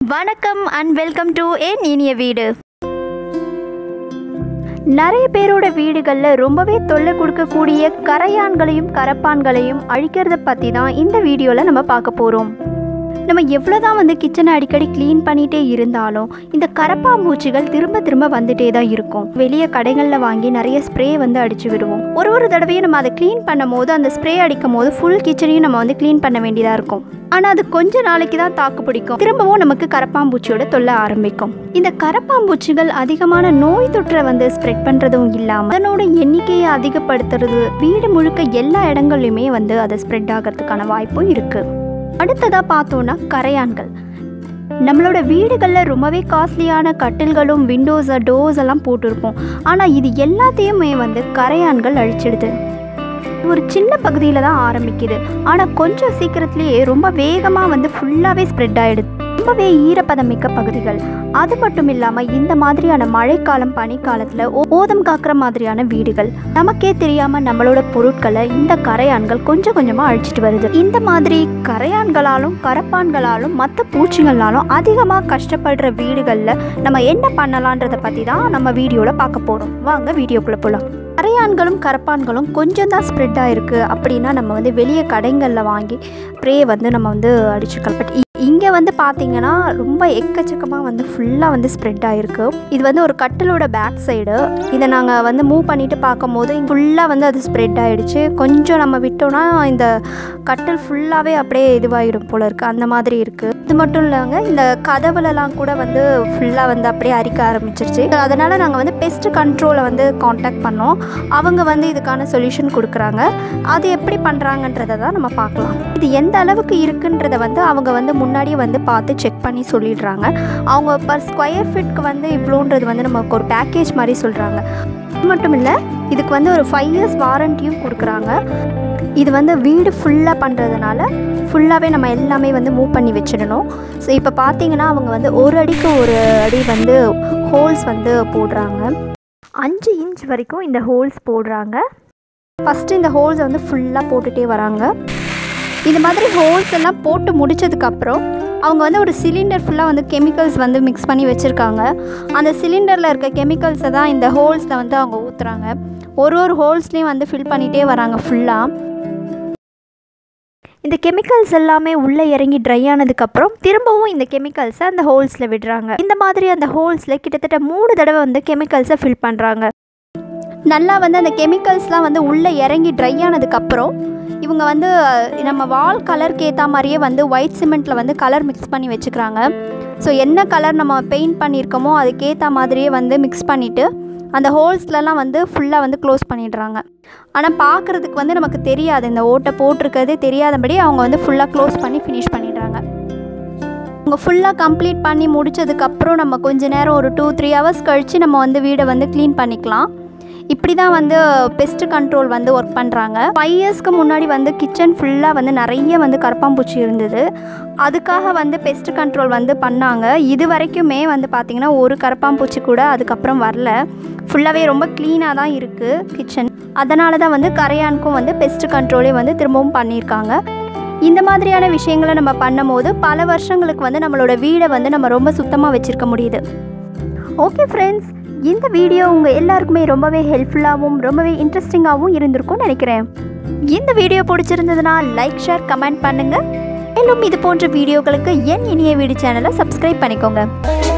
வணக்கம் and welcome to என் இனிய வீடு நிறைய பேரோட வீடுகளில் ரொம்பவே தொல்லை கொடுக்கக்கூடிய கரையான்களையும் கரப்பான்களையும் அழிக்கிறத பற்றி தான் இந்த வீடியோவில் நம்ம பார்க்க போகிறோம் நம்ம எவ்வளோதான் வந்து கிச்சனை அடிக்கடி க்ளீன் பண்ணிகிட்டே இருந்தாலும் இந்த கரப்பாம்பூச்சிகள் திரும்ப திரும்ப வந்துட்டே தான் இருக்கும் வெளியே கடைகளில் வாங்கி நிறைய ஸ்ப்ரே வந்து அடிச்சு விடுவோம் ஒரு ஒரு தடவையும் நம்ம அதை க்ளீன் பண்ணும் போது அந்த ஸ்ப்ரே அடிக்கும் போது ஃபுல் கிச்சனையும் நம்ம வந்து க்ளீன் பண்ண வேண்டியதாக இருக்கும் ஆனால் அது கொஞ்ச நாளைக்கு தான் தாக்கு பிடிக்கும் திரும்பவும் நமக்கு கரப்பாம்பூச்சியோட தொல்லை ஆரம்பிக்கும் இந்த கரப்பாம்பூச்சிகள் அதிகமான நோய் தொற்றை வந்து ஸ்ப்ரெட் பண்ணுறதும் இல்லாமல் அதனோட எண்ணிக்கையை அதிகப்படுத்துறது வீடு முழுக்க எல்லா இடங்கள்லையுமே வந்து அதை ஸ்ப்ரெட் ஆகிறதுக்கான வாய்ப்பும் இருக்குது அடுத்ததாக பார்த்தோன்னா கரையான்கள் நம்மளோட வீடுகளில் ரொம்பவே காஸ்ட்லியான கட்டில்களும் விண்டோஸ் டோர்ஸ் எல்லாம் போட்டிருப்போம் ஆனால் இது எல்லாத்தையுமே வந்து கரையான்கள் அழிச்சிடுது ஒரு சின்ன பகுதியில் தான் ஆரம்பிக்குது ஆனால் கொஞ்சம் சீக்கிரத்துலேயே ரொம்ப வேகமாக வந்து ஃபுல்லாகவே ஸ்ப்ரெட் ஆகிடுது ரொம்பவே ஈரப்பதமிக்க பகுதிகள் அது மட்டும் இல்லாமல் இந்த மாதிரியான மழைக்காலம் பனிக்காலத்தில் ஓதம் காக்கிற மாதிரியான வீடுகள் நமக்கே தெரியாமல் நம்மளோட பொருட்களை இந்த கரையான்கள் கொஞ்சம் கொஞ்சமாக அழிச்சிட்டு வருது இந்த மாதிரி கரையான்களாலும் கரப்பான்களாலும் மற்ற பூச்சிகளாலும் அதிகமாக கஷ்டப்படுற வீடுகளில் நம்ம என்ன பண்ணலான்றதை பற்றி தான் நம்ம வீடியோவில் பார்க்க போகிறோம் வாங்க வீடியோக்குள்ளே போகலாம் கரையான்களும் கரப்பான்களும் கொஞ்சம் தான் ஸ்ப்ரெட் ஆகிருக்கு அப்படின்னா நம்ம வந்து வெளியே கடைங்களில் வாங்கி ஸ்ப்ரே வந்து நம்ம வந்து அடிச்சுக்கலாம் பட் இங்கே வந்து பார்த்தீங்கன்னா ரொம்ப எக்கச்சக்கமாக வந்து ஃபுல்லாக வந்து ஸ்ப்ரெட் ஆகிருக்கு இது வந்து ஒரு கட்டிலோட பேக் சைடு இதை நாங்கள் வந்து மூவ் பண்ணிட்டு பார்க்கும்போது ஃபுல்லாக வந்து அது ஸ்ப்ரெட் ஆகிடுச்சு கொஞ்சம் நம்ம விட்டோம்னா இந்த கட்டில் ஃபுல்லாகவே அப்படியே இதுவாகிடும் போல இருக்குது அந்த மாதிரி இருக்குது இது மட்டும் இல்லைங்க இந்த கதவுலலாம் கூட வந்து ஃபுல்லாக வந்து அப்படியே அரிக்க ஆரம்பிச்சிருச்சு அதனால் நாங்கள் வந்து பெஸ்ட் கண்ட்ரோலை வந்து காண்டாக்ட் பண்ணோம் அவங்க வந்து இதுக்கான சொல்யூஷன் கொடுக்குறாங்க அது எப்படி பண்ணுறாங்கன்றதை தான் நம்ம பார்க்கலாம் இது எந்த அளவுக்கு இருக்குன்றதை வந்து அவங்க வந்து முன்னாடியே வந்து பார்த்து செக் பண்ணி சொல்லிடுறாங்க அவங்க பர் ஸ்கொயர் ஃபீட்க்கு வந்து இவ்வளோன்றது வந்து நமக்கு ஒரு பேக்கேஜ் மாதிரி சொல்கிறாங்க அது மட்டும் இல்லை இதுக்கு வந்து ஒரு ஃபைவ் இயர்ஸ் வாரண்டியும் கொடுக்குறாங்க இது வந்து வீடு ஃபுல்லாக பண்ணுறதுனால ஃபுல்லாகவே நம்ம எல்லாமே வந்து மூவ் பண்ணி வச்சிடணும் ஸோ இப்போ பார்த்தீங்கன்னா அவங்க வந்து ஒரு அடிக்கு ஒரு அடி வந்து ஹோல்ஸ் வந்து போடுறாங்க அஞ்சு இன்ச் வரைக்கும் இந்த ஹோல்ஸ் போடுறாங்க ஃபஸ்ட்டு இந்த ஹோல்ஸை வந்து ஃபுல்லாக போட்டுகிட்டே வராங்க இந்த மாதிரி ஹோல்ஸ் எல்லாம் போட்டு முடிச்சதுக்கப்புறம் அவங்க வந்து ஒரு சிலிண்டர் ஃபுல்லாக வந்து கெமிக்கல்ஸ் வந்து மிக்ஸ் பண்ணி வச்சுருக்காங்க அந்த சிலிண்டரில் இருக்க கெமிக்கல்ஸை தான் இந்த ஹோல்ஸில் வந்து அவங்க ஊற்றுறாங்க ஒரு ஒரு ஹோல்ஸ்லேயும் வந்து ஃபில் பண்ணிகிட்டே வராங்க ஃபுல்லாக இந்த கெமிக்கல்ஸ் எல்லாமே உள்ளே இறங்கி ட்ரை ஆனதுக்கப்புறம் திரும்பவும் இந்த கெமிக்கல்ஸை அந்த ஹோல்ஸில் விடுறாங்க இந்த மாதிரி அந்த ஹோல்ஸில் கிட்டத்தட்ட மூணு தடவை வந்து கெமிக்கல்ஸை ஃபில் பண்ணுறாங்க நல்லா வந்து அந்த கெமிக்கல்ஸ்லாம் வந்து உள்ளே இறங்கி ட்ரை ஆனதுக்கப்புறம் இவங்க வந்து நம்ம வால் கலருக்கு ஏற்ற மாதிரியே வந்து ஒயிட் சிமெண்ட்டில் வந்து கலர் மிக்ஸ் பண்ணி வச்சுக்கிறாங்க ஸோ என்ன கலர் நம்ம பெயிண்ட் பண்ணியிருக்கோமோ அதுக்கேற்ற மாதிரியே வந்து மிக்ஸ் பண்ணிவிட்டு அந்த ஹோல்ஸ்லலாம் வந்து ஃபுல்லாக வந்து க்ளோஸ் பண்ணிடுறாங்க ஆனால் பார்க்குறதுக்கு வந்து நமக்கு தெரியாது இந்த ஓட்டை போட்டிருக்கிறதே தெரியாதபடி அவங்க வந்து ஃபுல்லாக க்ளோஸ் பண்ணி ஃபினிஷ் பண்ணிடுறாங்க அவங்க ஃபுல்லாக கம்ப்ளீட் பண்ணி முடிச்சதுக்கப்புறம் நம்ம கொஞ்ச நேரம் ஒரு டூ த்ரீ ஹவர்ஸ் கழித்து நம்ம வந்து வீடை வந்து க்ளீன் பண்ணிக்கலாம் இப்படி தான் வந்து பெஸ்ட் கண்ட்ரோல் வந்து ஒர்க் பண்ணுறாங்க ஃபைவ் இயர்ஸ்க்கு முன்னாடி வந்து கிச்சன் ஃபுல்லாக வந்து நிறைய வந்து கரப்பாம்பூச்சி இருந்தது அதுக்காக வந்து பெஸ்ட் கண்ட்ரோல் வந்து பண்ணாங்க இது வரைக்குமே வந்து பார்த்திங்கன்னா ஒரு கரப்பாம்பூச்சி கூட அதுக்கப்புறம் வரல ஃபுல்லாகவே ரொம்ப க்ளீனாக தான் இருக்குது கிச்சன் அதனால தான் வந்து கரையானுக்கும் வந்து பெஸ்ட் கண்ட்ரோலே வந்து திரும்பவும் பண்ணியிருக்காங்க இந்த மாதிரியான விஷயங்களை நம்ம பண்ணும்போது பல வருஷங்களுக்கு வந்து நம்மளோட வீடை வந்து நம்ம ரொம்ப சுத்தமாக வச்சுருக்க முடியுது ஓகே ஃப்ரெண்ட்ஸ் இந்த வீடியோ உங்கள் எல்லாருக்குமே ரொம்பவே ஹெல்ப்ஃபுல்லாகவும் ரொம்பவே இன்ட்ரெஸ்டிங்காகவும் இருந்திருக்கும்னு நினைக்கிறேன் இந்த வீடியோ பிடிச்சிருந்ததுன்னா லைக் ஷேர் கமெண்ட் பண்ணுங்கள் மேலும் இது போன்ற வீடியோக்களுக்கு என் இனிய வீடு சேனலை சப்ஸ்கிரைப் பண்ணிக்கோங்க